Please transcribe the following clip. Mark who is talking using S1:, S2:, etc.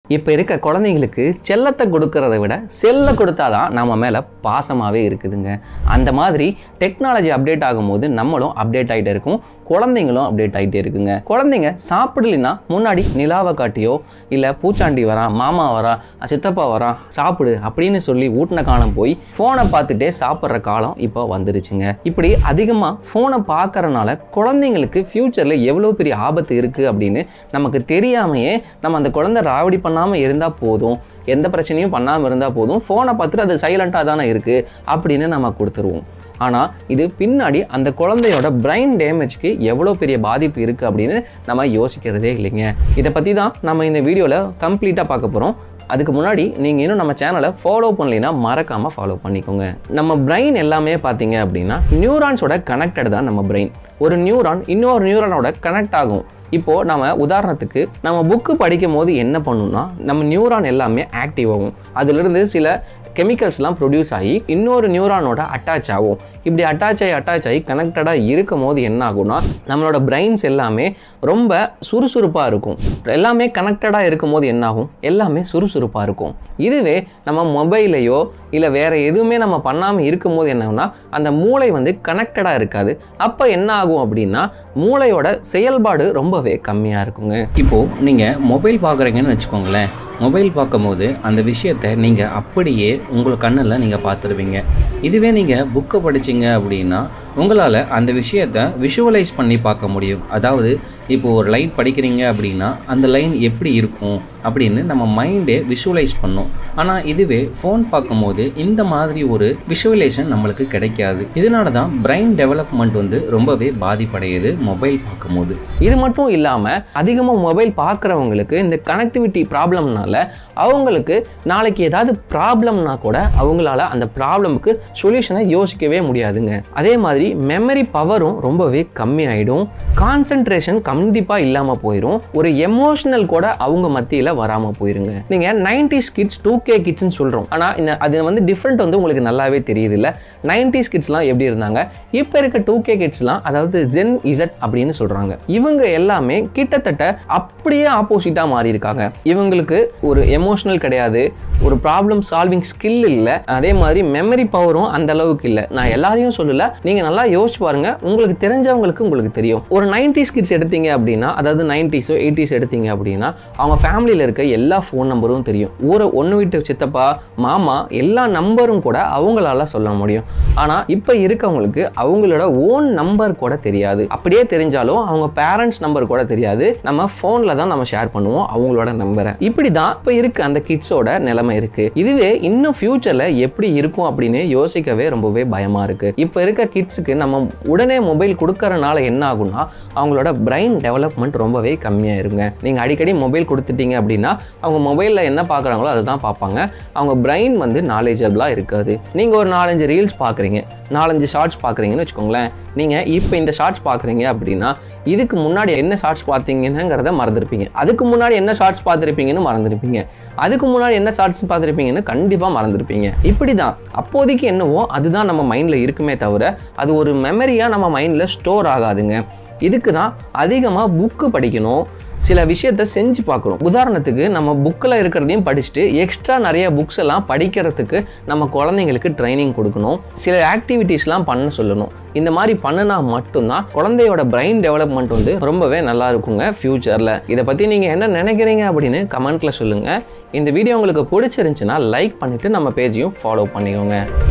S1: இப்போ இருக்க குழந்தைங்களுக்கு செல்லத்தை கொடுக்கறத விட செல்லை கொடுத்தாதான் நம்ம மேலே பாசமாகவே இருக்குதுங்க அந்த மாதிரி டெக்னாலஜி அப்டேட் ஆகும்போது நம்மளும் அப்டேட் ஆகிட்டே இருக்கும் குழந்தைங்களும் அப்டேட் ஆகிட்டே இருக்குங்க குழந்தைங்க சாப்பிடலைன்னா முன்னாடி நிலாவை காட்டியோ இல்லை பூச்சாண்டி வரான் மாமா வரான் சித்தப்பா வரான் சாப்பிடு அப்படின்னு சொல்லி ஊட்டின காலம் போய் ஃபோனை பார்த்துட்டே சாப்பிட்ற காலம் இப்போ வந்துருச்சுங்க இப்படி அதிகமாக ஃபோனை பார்க்கறனால குழந்தைங்களுக்கு ஃப்யூச்சரில் எவ்வளோ பெரிய ஆபத்து இருக்குது அப்படின்னு நமக்கு தெரியாமையே நம்ம அந்த குழந்தை ராவடி பண்ணாமல் இருந்தால் போதும் எந்த பிரச்சனையும் பண்ணாமல் இருந்தால் போதும் ஃபோனை பார்த்துட்டு அது சைலண்ட்டாக தானே இருக்குது அப்படின்னு நம்ம கொடுத்துருவோம் ஆனால் இது பின்னாடி அந்த குழந்தையோட பிரைன் டேமேஜ்க்கு எவ்வளோ பெரிய பாதிப்பு இருக்குது அப்படின்னு நம்ம யோசிக்கிறதே இல்லைங்க இதை பற்றி தான் நம்ம இந்த வீடியோவில் கம்ப்ளீட்டாக பார்க்க போகிறோம் அதுக்கு முன்னாடி நீங்கள் இன்னும் நம்ம சேனலை ஃபாலோ பண்ணலைன்னா மறக்காமல் ஃபாலோ பண்ணிக்கோங்க நம்ம பிரெயின் எல்லாமே பார்த்தீங்க அப்படின்னா நியூரான்ஸோட கனெக்டட் தான் நம்ம பிரெயின் ஒரு நியூரான் இன்னொரு நியூரானோட கனெக்ட் ஆகும் இப்போது நம்ம உதாரணத்துக்கு நம்ம புக்கு படிக்கும் போது என்ன பண்ணணும்னா நம்ம நியூரான் எல்லாமே ஆக்டிவ் ஆகும் அதிலிருந்து சில கெமிக்கல்ஸ்லாம் ப்ரொடியூஸ் ஆகி இன்னொரு நியூரானோட அட்டாச் ஆகும் இப்படி அட்டாச் ஆகி அட்டாச் ஆகி கனெக்டடாக இருக்கும் போது என்ன ஆகும்னா நம்மளோட பிரெயின்ஸ் எல்லாமே ரொம்ப சுறுசுறுப்பாக இருக்கும் எல்லாமே கனெக்டடாக இருக்கும் போது என்ன ஆகும் எல்லாமே சுறுசுறுப்பாக இருக்கும் இதுவே நம்ம மொபைலையோ இல்லை வேறு எதுவுமே நம்ம பண்ணாமல் இருக்கும் போது என்னன்னா அந்த மூளை வந்து கனெக்டடாக இருக்காது அப்போ என்ன ஆகும் அப்படின்னா மூளையோட செயல்பாடு ரொம்பவே கம்மியாக இருக்குங்க இப்போது நீங்கள் மொபைல் பார்க்குறீங்கன்னு வச்சுக்கோங்களேன் மொபைல் பார்க்கும்போது அந்த விஷயத்தை நீங்கள் அப்படியே உங்கள் கண்ணில் நீங்கள் பார்த்துருவீங்க இதுவே நீங்கள் புக்கை படிச்சீங்க அப்படின்னா உங்களால் அந்த விஷயத்தை விஷுவலைஸ் பண்ணி பார்க்க முடியும் அதாவது இப்போ ஒரு லைன் படிக்கிறீங்க அப்படின்னா அந்த லைன் எப்படி இருக்கும் அப்படின்னு நம்ம மைண்டே விஷுவலைஸ் பண்ணும் ஆனால் இதுவே ஃபோன் பார்க்கும்போது இந்த மாதிரி ஒரு விஷுவலைசேஷன் நம்மளுக்கு கிடைக்காது இதனால தான் பிரெயின் டெவலப்மெண்ட் வந்து ரொம்பவே பாதிப்படையுது மொபைல் பார்க்கும்போது இது மட்டும் இல்லாமல் அதிகமாக மொபைல் பார்க்குறவங்களுக்கு இந்த கனெக்டிவிட்டி ப்ராப்ளம்னால அவங்களுக்கு நாளைக்கு ஏதாவது ப்ராப்ளம்னா கூட அவங்களால அந்த ப்ராப்ளமுக்கு சொல்யூஷனை யோசிக்கவே முடியாதுங்க அதே மாதிரி மெமரி பவரும் ரொம்பவே கம்மியாயிடும் கான்சென்ட்ரேஷன் கண்டிப்பாக இல்லாமல் போயிடும் ஒரு எமோஷனல் கூட அவங்க மத்தியில் வராமல் போயிருங்க நீங்கள் நைன்டிஸ் கிட்ஸ் டூ கே கிட்ஸ்னு சொல்கிறோம் ஆனால் இந்த அது வந்து டிஃப்ரெண்ட் வந்து உங்களுக்கு நல்லாவே தெரியுது இல்லை நைன்டிஸ் கிட்ஸ்லாம் எப்படி இருந்தாங்க இப்போ இருக்க டூ கே கிட்ஸ்லாம் அதாவது ஜென் இசட் அப்படின்னு சொல்கிறாங்க இவங்க எல்லாமே கிட்டத்தட்ட அப்படியே ஆப்போசிட்டாக மாறி இருக்காங்க இவங்களுக்கு ஒரு எமோஷனல் கிடையாது ஒரு ப்ராப்ளம் சால்விங் ஸ்கில் இல்லை அதே மாதிரி மெமரி பவரும் அந்த அளவுக்கு இல்லை நான் எல்லாரையும் சொல்லல நீங்கள் நல்லா யோசிச்சு பாருங்க உங்களுக்கு தெரிஞ்சவங்களுக்கு உங்களுக்கு தெரியும் ஒரு நைன்டிஸ் கிட்ஸ் எடுத்தீங்க அப்படின்னா அதாவது நைன்டிஸோ எயிட்டிஸ் எடுத்தீங்க அப்படின்னா அவங்க ஃபேமிலியில் இருக்க எல்லா ஃபோன் நம்பரும் தெரியும் ஊரை ஒன்று வீட்டு சித்தப்பா மாமா எல்லா நம்பரும் கூட அவங்களால சொல்ல முடியும் ஆனால் இப்போ இருக்கவங்களுக்கு அவங்களோட ஓன் நம்பர் கூட தெரியாது அப்படியே தெரிஞ்சாலும் அவங்க பேரண்ட்ஸ் நம்பர் கூட தெரியாது நம்ம ஃபோனில் தான் நம்ம ஷேர் பண்ணுவோம் அவங்களோட நம்பரை இப்படி தான் இப்போ இருக்கு அந்த கிட்ஸோட நிலைமை இருக்கு இதுவே இன்னும் ஃபியூச்சரில் எப்படி இருக்கும் அப்படின்னு யோசிக்கவே ரொம்பவே பயமா இருக்கு இப்போ இருக்க கிட்ஸுக்கு நம்ம உடனே மொபைல் கொடுக்கறனால என்ன ஆகும்னா அவங்களோட பிரைன் டெவலப்மெண்ட் ரொம்பவே கம்மியாயிருங்க நீங்கள் அடிக்கடி மொபைல் கொடுத்துட்டீங்க அப்படின்னா அவங்க மொபைலில் என்ன பார்க்குறாங்களோ அதுதான் பார்ப்பாங்க அவங்க பிரைன் வந்து நாலேஜபிளாக இருக்காது நீங்கள் ஒரு நாலஞ்சு ரீல்ஸ் பார்க்குறீங்க நாலஞ்சு ஷார்ட்ஸ் பார்க்குறீங்கன்னு வச்சுக்கோங்களேன் நீங்கள் இப்போ இந்த ஷார்ட்ஸ் பார்க்குறீங்க அப்படின்னா இதுக்கு முன்னாடி என்ன ஷார்ட்ஸ் பார்த்தீங்கன்னுங்கிறத மறந்துருப்பீங்க அதுக்கு முன்னாடி என்ன ஷார்ட்ஸ் பார்த்துருப்பீங்கன்னு மறந்துருப்பீங்க அதுக்கு முன்னாடி என்ன ஷார்ட்ஸ் பார்த்துருப்பீங்கன்னு கண்டிப்பாக மறந்துருப்பீங்க இப்படி தான் அப்போதைக்கு என்னவோ அதுதான் நம்ம மைண்டில் இருக்குமே தவிர அது ஒரு மெமரியாக நம்ம மைண்டில் ஸ்டோர் ஆகாதுங்க இதுக்கு தான் அதிகமாக புக்கு படிக்கணும் சில விஷயத்த செஞ்சு பார்க்கணும் உதாரணத்துக்கு நம்ம புக்கில் இருக்கிறதையும் படிச்சுட்டு எக்ஸ்ட்ரா நிறைய புக்ஸ் எல்லாம் படிக்கிறதுக்கு நம்ம குழந்தைங்களுக்கு ட்ரைனிங் கொடுக்கணும் சில ஆக்டிவிட்டீஸ்லாம் பண்ண சொல்லணும் இந்த மாதிரி பண்ணினா மட்டும்தான் குழந்தையோட பிரெயின் டெவலப்மெண்ட் வந்து ரொம்பவே நல்லா இருக்குங்க ஃப்யூச்சரில் இதை பற்றி நீங்கள் என்ன நினைக்கிறீங்க அப்படின்னு கமெண்ட்டில் சொல்லுங்கள் இந்த வீடியோ உங்களுக்கு பிடிச்சிருந்துச்சுன்னா லைக் பண்ணிவிட்டு நம்ம பேஜையும் ஃபாலோ பண்ணிக்கோங்க